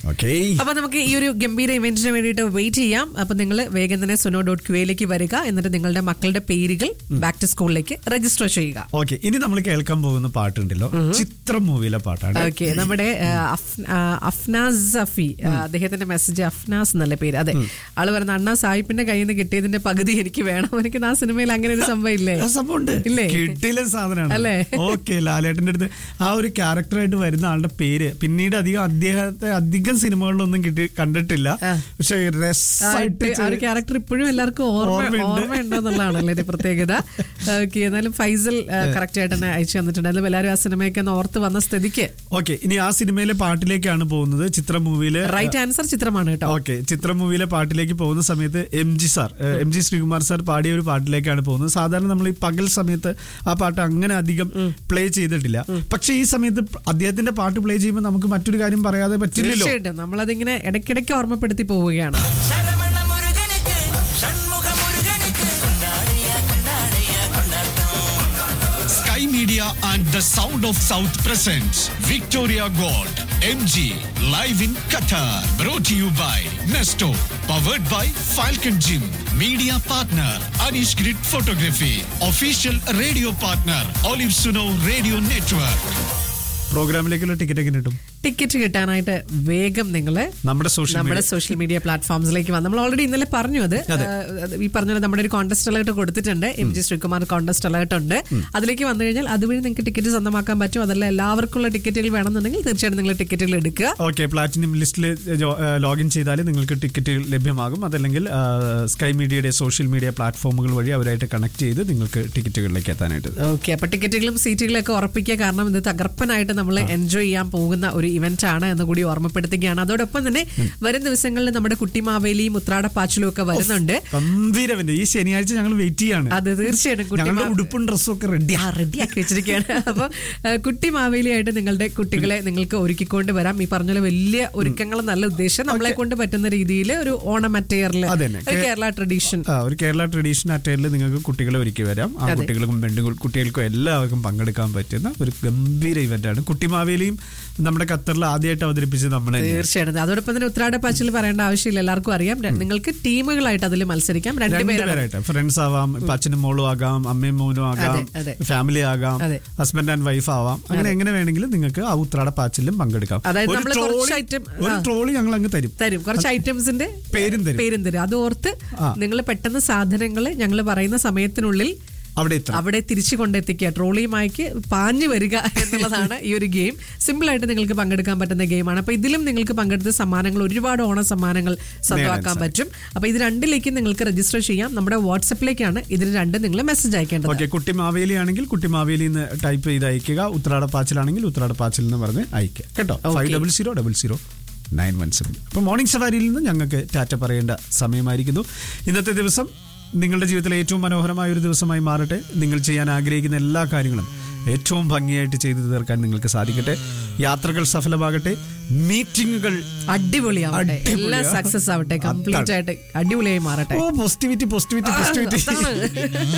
Okay അപ്പൊ നമുക്ക് ഈ ഒരു ഗംഭീര ഇവന്റിന് വേണ്ടിയിട്ട് വെയിറ്റ് ചെയ്യാം അപ്പൊ നിങ്ങൾ വേഗം തന്നെ സുനോ ഡോട്ട് ക്യു എയിലേക്ക് വരിക എന്നിട്ട് നിങ്ങളുടെ മക്കളുടെ പേരുകൾ ബാക്ക് ടു സ്കൂളിലേക്ക് രജിസ്റ്റർ ചെയ്യുക ഓക്കെ ഇനി നമ്മൾ കേൾക്കാൻ പോകുന്ന പാട്ടുണ്ടല്ലോ ചിത്രം മൂവിയിലെ പാട്ടാണ് ഓക്കെ നമ്മുടെ ആ, അഫ്- ആ, അഫ്നാസ് സഫി ആ, അദ്ദേഹത്തിന്റെ മെസ്സേജ് അഫ്നാസ് എന്നല്ല പേര് അതെ ആള് പറയുന്ന അണ്ണാ സാഹിബിന്റെ കയ്യിൽ നിന്ന് കിട്ടിയതിന്റെ പകുതി എനിക്ക് വേണം എനിക്ക് ആ സിനിമയിൽ അങ്ങനെ ഒരു സംഭവം ഇല്ലേ ആ സംഭവമുണ്ട് ഇല്ലേ? കിട്ടില്ല സാധനമാണ് അല്ലേ? ഓക്കെ ലാലേട്ടന്റെ അടുത്ത് ആ ഒരു ക്യാരക്ടറായിട്ട് വരുന്ന ആളുടെ പേര് പിന്നീട് അധികം അദ്ദേഹത്തെ അധികം സിനിമകളിലൊന്നും കിട്ടി കണ്ടിട്ടില്ല ആ. പക്ഷെ ആ, രസമായിട്ട് ആ ഒരു ക്യാരക്ടർ ഇപ്പോഴും എല്ലാവർക്കും ഓർമ്മ ഓർമ്മയുണ്ട്. ഓർമ്മയുണ്ടെന്നുള്ളതാണല്ലേ ഇത് പ്രത്യേകത ഓക്കെ എന്നാലും ഫൈസൽ കറക്റ്റ് ആയിട്ട് തന്നെ അയച്ചു തന്നിട്ടുണ്ടായിരുന്നു എല്ലാവരും ആ സിനിമയൊക്കെ ഒന്ന് ഓർത്ത് വന്ന സ്ഥിതിക്ക് ഓക്കെ ഇനി ആ സിനിമയിലെ പാട്ടിലേക്കാണ് പോകുന്നത് ചിത്രം മൂവിയിലെ റൈറ്റ് ആൻസർ ചിത്രമാണ് കേട്ടോ ഓക്കെ ചിത്രം മൂവിയിലെ പാട്ടിലേക്ക് പോകുന്ന സമയത്ത് എം ജി സാർ ഏഹ്, എം ജി ശ്രീകുമാർ സാർ പാടിയ ഒരു പാട്ടിലേക്കാണ് പോകുന്നത് സാധാരണ നമ്മൾ ഈ പകൽ സമയത്ത് ആ പാട്ട് അങ്ങനെ അധികം പ്ലേ ചെയ്തിട്ടില്ല പക്ഷെ ഈ സമയത്ത് അദ്ദേഹത്തിന്റെ പാട്ട് പ്ലേ ചെയ്യുമ്പോൾ നമുക്ക് മറ്റൊരു കാര്യം പറയാതെ പറ്റില്ലല്ലോ തീർച്ചയായിട്ടും നമ്മളതിങ്ങനെ ഇടയ്ക്കിടയ്ക്ക് ഓർമ്മപ്പെടുത്തി പോവുകയാണ് ശരവണ മുരുകനുക്ക് ഷൺമുഖ മുരുകനുക്ക് കൊണ്ടാടിയ കൊണ്ടാടിയ കൊണ്ടാട്ടം Sky Media and the Sound of South presents Victoria Gold MG live in Qatar. Brought to you by Nesto. Powered by Falcon Gym. Media partner Anish Grid Photography. Official radio partner Olive Suno Radio Network. പ്രോഗ്രാമിലേക്കുള്ള ticket ഒക്കെ കിട്ടും ticket കിട്ടാനായിട്ട് വേഗം നിങ്ങൾ നമ്മുടെ social നമ്മുടെ media social media പ്ലാറ്റ്ഫോംസിലേക്ക് വന്നു നമ്മൾ ഓൾറെഡി ഇന്നലെ പറഞ്ഞു അത് അതെ. ആ, അത് ഈ പറഞ്ഞ പോലെ നമ്മുടെ ഒരു കോൺടെസ്റ്റ് അലേർട്ട് കൊടുത്തിട്ടുണ്ട് M G Sreekumar contest alert ഉണ്ട് അതിലേക്ക് വന്നു കഴിഞ്ഞാൽ അതുവഴി നിങ്ങൾക്ക് ടിക്കറ്റ് സ്വന്തമാക്കാൻ പറ്റും അതല്ല എല്ലാവർക്കുള്ള ടിക്കറ്റുകൾ വേണമെന്നുണ്ടെങ്കിൽ തീർച്ചയായിട്ടും നിങ്ങൾ ടിക്കറ്റുകൾ എടുക്കുക ഓക്കെ പ്ലാറ്റിനം ലിസ്റ്റിൽ ലോഗിൻ ചെയ്താൽ നിങ്ങൾക്ക് ടിക്കറ്റ് ലഭ്യമാകും അതല്ലെങ്കിൽ ആ, സ്കൈ മീഡിയയുടെ സോഷ്യൽ മീഡിയ പ്ലാറ്റ്ഫോമുകൾ വഴി അവരായിട്ട് കണക്ട് ചെയ്ത് നിങ്ങൾക്ക് ടിക്കറ്റുകളിലേക്ക് എത്താനായിട്ട് ഓക്കെ അപ്പൊ ടിക്കറ്റുകളും സീറ്റുകളും ഒക്കെ ഉറപ്പിക്കുക കാരണം ഇത് തകർപ്പനായിട്ട് നമ്മൾ എൻജോയ് ചെയ്യാൻ പോകുന്ന ഒരു ഇവന്റ് ആണ് എന്ന് കൂടി ഓർമ്മപ്പെടുത്തുകയാണ് അതോടൊപ്പം തന്നെ വരും ദിവസങ്ങളിൽ നമ്മുടെ കുട്ടിമാവേലിയും ഉത്രാടപ്പാച്ചിലും ഒക്കെ വരുന്നുണ്ട് ഗംഭീരവന്റെ ഈ ശനിയാഴ്ച ഞങ്ങൾ വെയിറ്റ് ചെയ്യാണ് അത് തീർച്ചയായിട്ടും കുട്ടി ഞങ്ങളുടെ മാ- ഉടുപ്പും ഡ്രസ്സും ഒക്കെ റെഡി ആ റെഡിയാക്കി വെച്ചിരിക്കുകയാണ് അപ്പൊ ആ, കുട്ടി മാവേലിയായിട്ട് നിങ്ങളുടെ കുട്ടികളെ നിങ്ങൾക്ക് ഒരുക്കിക്കൊണ്ട് വരാം ഈ പറഞ്ഞ പോലെ വലിയ ഒരുക്കങ്ങൾ നല്ല ഉദ്ദേശം നമ്മളെ കൊണ്ട് പറ്റുന്ന രീതിയിൽ ഒരു ഓണം അറ്റയറിൽ അതന്നെ. ഒരു കേരള ട്രഡീഷൻ ആ, ഒരു കേരള ട്രഡീഷൻ അറ്റയിൽ നിങ്ങൾക്ക് കുട്ടികളെ ഒരുക്കി വരാം ആ അതെ. കുട്ടികൾക്കും പെണ്ണുകൾ കുട്ടികൾക്കും എല്ലാവർക്കും പങ്കെടുക്കാൻ പറ്റുന്ന ഒരു ഗംഭീര ഇവന്റ് ആണ് കുട്ടിമാവേലിയും നമ്മുടെ ഖത്തറിൽ ആദ്യമായിട്ട് അവതരിപ്പിച്ചത് നമ്മൾ തീർച്ചയായിട്ടും അതോടൊപ്പം തന്നെ ഉത്രാടപ്പാച്ചിൽ പറയേണ്ട ആവശ്യമില്ല എല്ലാവർക്കും അറിയാം ര- നിങ്ങൾക്ക് ടീമുകളായിട്ട് അതിൽ മത്സരിക്കാം രണ്ടുപേരാണ് രണ്ടുപേരായിട്ട് ഫ്രണ്ട്സ് ആവാം ഇപ്പൊ അച്ഛനും മോളും ആകാം അമ്മയും മോനും ആകാം അതെ, അതെ. ഫാമിലി ആകാം അതെ. ഹസ്ബൻഡ് ആൻഡ് വൈഫ് ആവാം അങ്ങനെ എങ്ങനെ വേണമെങ്കിലും നിങ്ങൾക്ക് ആ ഉത്രാട പാച്ചിലും പങ്കെടുക്കാം അതായത് ഒരു നമ്മള് trolley- കുറച്ച് item- ഒരു ആ. ട്രോളി ഞങ്ങൾ അങ്ങ് തരും തരും കുറച്ച് ഐറ്റംസിന്റെ പേരും തരും. പേരും തരും അത് ഓർത്ത് ആ. നിങ്ങൾ പെട്ടെന്ന് സാധനങ്ങൾ ഞങ്ങൾ പറയുന്ന സമയത്തിനുള്ളിൽ അവിടെ എത്തണം അവിടെ തിരിച്ചു കൊണ്ടെത്തിക്കുക ട്രോളിയുമായിക്ക് പാഞ്ഞു വരിക എന്നുള്ളതാണ് ഈ ഒരു ഗെയിം സിമ്പിൾ ആയിട്ട് നിങ്ങൾക്ക് പങ്കെടുക്കാൻ പറ്റുന്ന ഗെയിമാണ് അപ്പൊ ഇതിലും നിങ്ങൾക്ക് പങ്കെടുത്ത സമ്മാനങ്ങൾ ഒരുപാട് ഓണ സമ്മാനങ്ങൾ സ്വന്തമാക്കാൻ പറ്റും അപ്പൊ ഇത് രണ്ടിലേക്കും നിങ്ങൾക്ക് രജിസ്റ്റർ ചെയ്യാം നമ്മുടെ വാട്സപ്പിലേക്കാണ് ഇതിന് രണ്ട് നിങ്ങൾ മെസ്സേജ് അയക്കേണ്ടത് ഓക്കെ കുട്ടി മാവേലി ആണെങ്കിൽ കുട്ടി മാവേലി എന്ന് ടൈപ്പ് ചെയ്ത് അയക്കുക ഉത്രാടപ്പാച്ചിലാണെങ്കിൽ ഉത്രാടപ്പാച്ചിൽ എന്ന് പറഞ്ഞ് അയക്കുക കേട്ടോ five double zero double zero nine one seven അപ്പൊ മോർണിംഗ് സവാരിയിൽ നിന്ന് ഞങ്ങൾക്ക് ടാറ്റ പറയേണ്ട സമയമായിരിക്കുന്നു ഇന്നത്തെ ദിവസം നിങ്ങളുടെ ജീവിതത്തിലെ ഏറ്റവും മനോഹരമായ ഒരു ദിവസമായി മാറട്ടെ നിങ്ങൾ ചെയ്യാൻ ആഗ്രഹിക്കുന്ന എല്ലാ കാര്യങ്ങളും ഏറ്റവും ഭംഗിയായിട്ട് ചെയ്തു തീർക്കാൻ നിങ്ങൾക്ക് സാധിക്കട്ടെ യാത്രകൾ സഫലമാകട്ടെ മീറ്റിംഗുകൾ അടിപൊളിയാവട്ടെ എല്ലാം അടിപൊളിയാ. സക്സസ് ആവട്ടെ കംപ്ലീറ്റ് ആയിട്ട് അടിപൊളിയായി മാറട്ടെ ഓ പോസിറ്റിവിറ്റി പോസിറ്റിവിറ്റി പോസിറ്റിവിറ്റി അതാണ്.